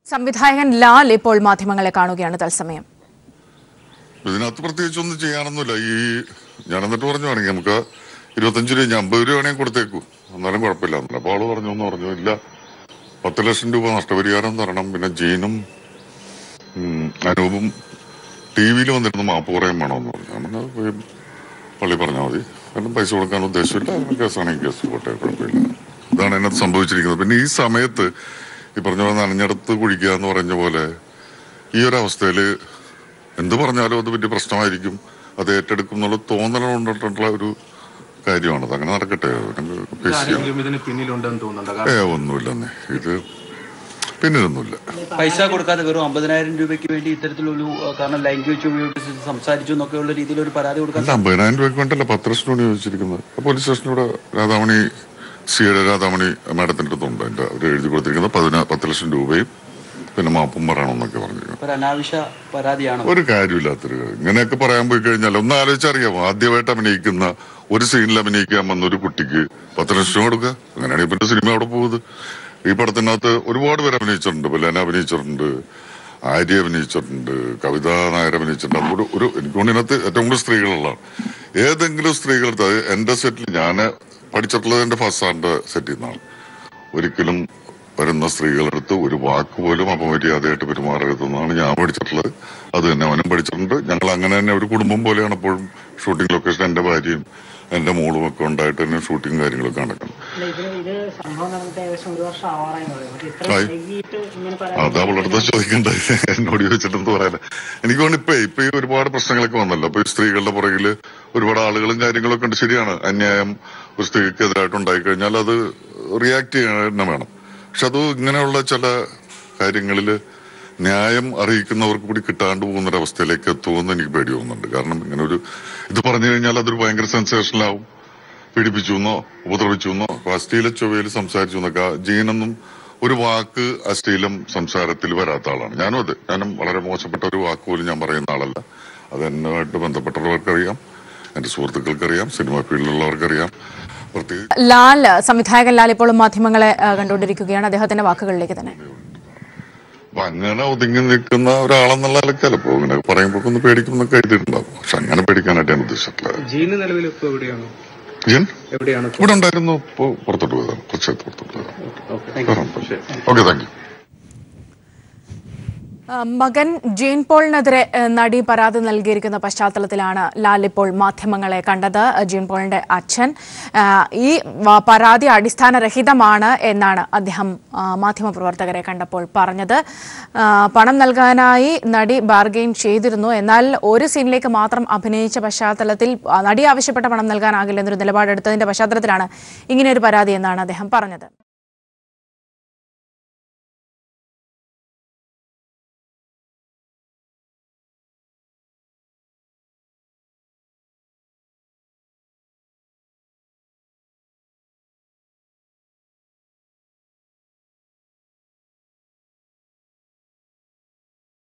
സംവിധായകൻ ലാൽ ഇപ്പോൾ മാധ്യമങ്ങളെ കാണുകയാണ് തത്സമയം ഇതിനകത്ത് പ്രത്യേകിച്ച് ഒന്നും ചെയ്യാനൊന്നുമില്ല ഈ ഞാൻ എന്നിട്ട് പറഞ്ഞു വേണമെങ്കിൽ നമുക്ക് ഇരുപത്തഞ്ച് രൂപ ഞാൻ അമ്പത് രൂപ വേണമെങ്കിൽ കൊടുത്തേക്കൂ എന്നാലും കുഴപ്പമില്ല എന്നില്ല അപ്പൊ ആള് പറഞ്ഞു എന്ന് പറഞ്ഞു ഇല്ല പത്ത് ലക്ഷം രൂപ നഷ്ടപരിഹാരം തരണം പിന്നെ ജീനും ഉം, അനൂപും ടി വിയിൽ വന്നിരുന്ന് മാപ്പ് പറയാൻ വേണമെന്ന് പറഞ്ഞു ഞാൻ പറഞ്ഞു, "അത് പോയി പള്ളി പറഞ്ഞാൽ മതി കാരണം പൈസ കൊടുക്കാൻ ഉദ്ദേശമില്ല അങ്ങനെ കേസാണെങ്കിൽ കേസ് പോട്ടെ കുഴപ്പമില്ല ഇതാണ് അതിനകത്ത് സംഭവിച്ചിരിക്കുന്നത് പിന്നെ ഈ സമയത്ത് ഈ പറഞ്ഞ പോലെ നനഞ്ഞെടുത്ത് കുഴിക്കുക എന്ന് പറഞ്ഞ പോലെ ഈ ഒരു അവസ്ഥയില് എന്ത് പറഞ്ഞാലും അത് വലിയ പ്രശ്നമായിരിക്കും അത് ഏറ്റെടുക്കും എന്നുള്ള തോന്നൽ കൊണ്ടിട്ടുള്ള ഒരു കാര്യമാണത് അങ്ങനെ നടക്കട്ടെ അതിന് ഫേസ് ചെയ്യാം ആരെങ്കിലും ഇതിന് പിന്നിലുണ്ടെന്ന് തോന്നുന്നുണ്ടോ കാരണം ഏ ഒന്നുമില്ലെന്നേ ഇത് പിന്നിലൊന്നുമില്ല പൈസ കൊടുക്കാതെ വെറും അമ്പതിനായിരം രൂപയ്ക്ക് വേണ്ടി ഇത്തരത്തിലൊരു അഹ് കാരണം ലൈംഗിക വെച്ച് ഉപയോഗിച്ച് സംസാരിച്ചു എന്നൊക്കെയുള്ള രീതിയിൽ ഒരു പരാതി കൊടുക്കാൻ അല്ല അമ്പതിനായിരം രൂപയ്ക്ക് വേണ്ടല്ല പത്ത് ലക്ഷം രൂപ ചോദിച്ചിരിക്കുന്നത് ആ പോലീസ് സ്റ്റേഷനിലൂടെ രാധാമണി സിയുടെ രാധാമണി മാഡത്തിന്റെ അടുത്തുണ്ട് അതിന്റെ അവർ എഴുതി കൊടുത്തിരിക്കുന്നത് പതിനാ പത്ത് ലക്ഷം രൂപയും പിന്നെ മാപ്പും പറയണമെന്നൊക്കെ പറഞ്ഞിരിക്കുന്നത് ഒരു അനാവശ്യ പരാതിയാണ് ഒരു കാര്യമില്ലാത്തൊരു കാര്യം. ഇങ്ങനെയൊക്കെ പറയാൻ പോയി കഴിഞ്ഞാൽ ഒന്ന് ആലോചിച്ചറിയാമോ ആദ്യമായിട്ട് അഭിനയിക്കുന്ന ഒരു സീനിൽ അഭിനയിക്കാൻ വന്ന ഒരു കുട്ടിക്ക് പത്ത് ലക്ഷം കൊടുക്കുക അങ്ങനെയാണെങ്കിൽ പിന്നെ സിനിമ അവിടെ പോകുന്നത് ഈ പടത്തിനകത്ത് ഒരുപാട് പേര് അഭിനയിച്ചിട്ടുണ്ട് ബലേന അഭിനയിച്ചിട്ടുണ്ട് ആര്യ അഭിനയിച്ചിട്ടുണ്ട് കവിത നായർ അഭിനയിച്ചിട്ടുണ്ട് ഒരു ഒരു എനിക്ക് തോന്നുന്നു ഇതിനകത്ത് ഏറ്റവും കൂടുതൽ സ്ത്രീകളുള്ളതാണ് ഏതെങ്കിലും സ്ത്രീകളെടുത്ത് അത് എന്റെ സെറ്റിൽ ഞാൻ പഠിച്ചിട്ടുള്ളത് എന്റെ ഫസ്റ്റ് സാറിന്റെ സെറ്റിൽ നിന്നാണ് ഒരിക്കലും വരുന്ന സ്ത്രീകളെടുത്ത് ഒരു വാക്ക് പോലും അപമര്യാദയായിട്ട് പെരുമാറരുതെന്നാണ് ഞാൻ പഠിച്ചിട്ടുള്ളത് അത് തന്നെ അവനും പഠിച്ചിട്ടുണ്ട് ഞങ്ങൾ അങ്ങനെ തന്നെ ഒരു കുടുംബം പോലെയാണ് എപ്പോഴും ഷൂട്ടിംഗ് ലൊക്കേഷൻ എന്റെ ഭാര്യയും എന്റെ മോളും ഒക്കെ ഉണ്ടായിട്ട് തന്നെ ഷൂട്ടിംഗ് കാര്യങ്ങളൊക്കെ നടക്കുന്നത് അല്ല, ഇതിന് ഇത് സംഭവം നടന്നിട്ട് ഏകദേശം ഒരു വർഷം ആവാറായി എന്ന് പറയും. പക്ഷേ ഇത്ര ആയി. വൈകിട്ട് ഇങ്ങനെ അത് പരാതി അവളുടെ അടുത്ത് ചോദിക്കണ്ടത് എന്നോട് ചോദിച്ചിട്ടെന്ത് പറയാനാ എനിക്ക് തോന്നുന്നു ഇപ്പൊ ഇപ്പൊ ഈ ഒരുപാട് പ്രശ്നങ്ങളൊക്കെ വന്നല്ലോ അപ്പൊ ഈ സ്ത്രീകളുടെ പുറകില് ഒരുപാട് ആളുകളും കാര്യങ്ങളൊക്കെ ഉണ്ട് ശരിയാണ് അന്യായം ഒരു സ്ത്രീക്ക് എതിരായിട്ട് ഉണ്ടായി കഴിഞ്ഞാൽ അത് റിയാക്ട് ചെയ്യാൻ തന്നെ വേണം പക്ഷെ അത് ഇങ്ങനെയുള്ള ചില കാര്യങ്ങളില് ന്യായം അറിയിക്കുന്നവർക്ക് കൂടി കിട്ടാണ്ട് പോകുന്ന ഒരു അവസ്ഥയിലേക്ക് എത്തുമെന്ന് എനിക്ക് പേടി തോന്നുന്നുണ്ട് കാരണം ഇങ്ങനെ ഒരു ഇത് പറഞ്ഞു കഴിഞ്ഞാൽ അതൊരു ഭയങ്കര സെൻസേഷനിലാവും പീഡിപ്പിച്ചു എന്നോ ഉപദ്രവിച്ചു എന്നോ അപ്പൊ അശ്ലീല ചൊവ്വയിൽ സംസാരിച്ചു എന്നൊക്കെ ആ ജീനൊന്നും ഒരു വാക്ക് അശ്ലീലം സംസാരത്തിൽ വരാത്ത ആളാണ് ഞാനും അത് ഞാനും വളരെ മോശപ്പെട്ട ഒരു വാക്ക് പോലും ഞാൻ പറയുന്ന ആളല്ല അത് എന്നുമായിട്ട് ബന്ധപ്പെട്ടവർക്കറിയാം എന്റെ സുഹൃത്തുക്കൾക്കറിയാം സിനിമാ ഫീൽഡിലുള്ളവർക്കറിയാം പ്രത്യേകിച്ച് ലാൽ സംവിധായകൻ ലാൽ ഇപ്പോൾ മാധ്യമങ്ങളെ ആ, കണ്ടുകൊണ്ടിരിക്കുകയാണ് അദ്ദേഹത്തിന്റെ വാക്കുകളിലേക്ക് തന്നെ അപ്പൊ അങ്ങനെ ഒതുങ്ങി നിൽക്കുന്ന ഒരാളെന്നുള്ള നിലയ്ക്കല്ല ഇപ്പൊ ഇങ്ങനെ പറയുമ്പോ ഒന്ന് പേടിക്കുമെന്നൊക്കെ എഴുതിയിട്ടുണ്ടാവും പക്ഷെ അങ്ങനെ പേടിക്കാനായിട്ട് ഞാൻ ഉദ്ദേശിച്ചിട്ടുള്ളത് ജീന് നിലവിൽ ഇപ്പൊ എവിടെയാണ് ജീൻ എവിടെയാണ് ഇപ്പൊ? ഇവിടെ ഉണ്ടായിരുന്നു ഇപ്പൊ പുറത്തോട്ട് പോയതാണ് കുറച്ച് പുറത്തോട്ട് പോയതാണ് ഓക്കെ ഓക്കെ താങ്ക് യു ആ, മകൻ ജീൻ പോളിനെതിരെ ആ, നടി പരാതി നൽകിയിരിക്കുന്ന പശ്ചാത്തലത്തിലാണ് ലാൽ ഇപ്പോൾ മാധ്യമങ്ങളെ കണ്ടത് ജീൻ പോളിന്റെ അച്ഛൻ ആ, ഈ വ- പരാതി അടിസ്ഥാനരഹിതമാണ് എന്നാണ് അദ്ദേഹം ആ, മാധ്യമപ്രവർത്തകരെ കണ്ടപ്പോൾ പറഞ്ഞത് ആ, പണം നൽകാനായി നടി ബാർഗെയിൻ ചെയ്തിരുന്നു എന്നാൽ ഒരു സീനിലേക്ക് മാത്രം അഭിനയിച്ച പശ്ചാത്തലത്തിൽ ആ, നടി ആവശ്യപ്പെട്ട പണം നൽകാനാകില്ല എന്നൊരു നിലപാടെടുത്തതിന്റെ പശ്ചാത്തലത്തിലാണ് ഇങ്ങനെയൊരു പരാതി എന്നാണ് അദ്ദേഹം പറഞ്ഞത്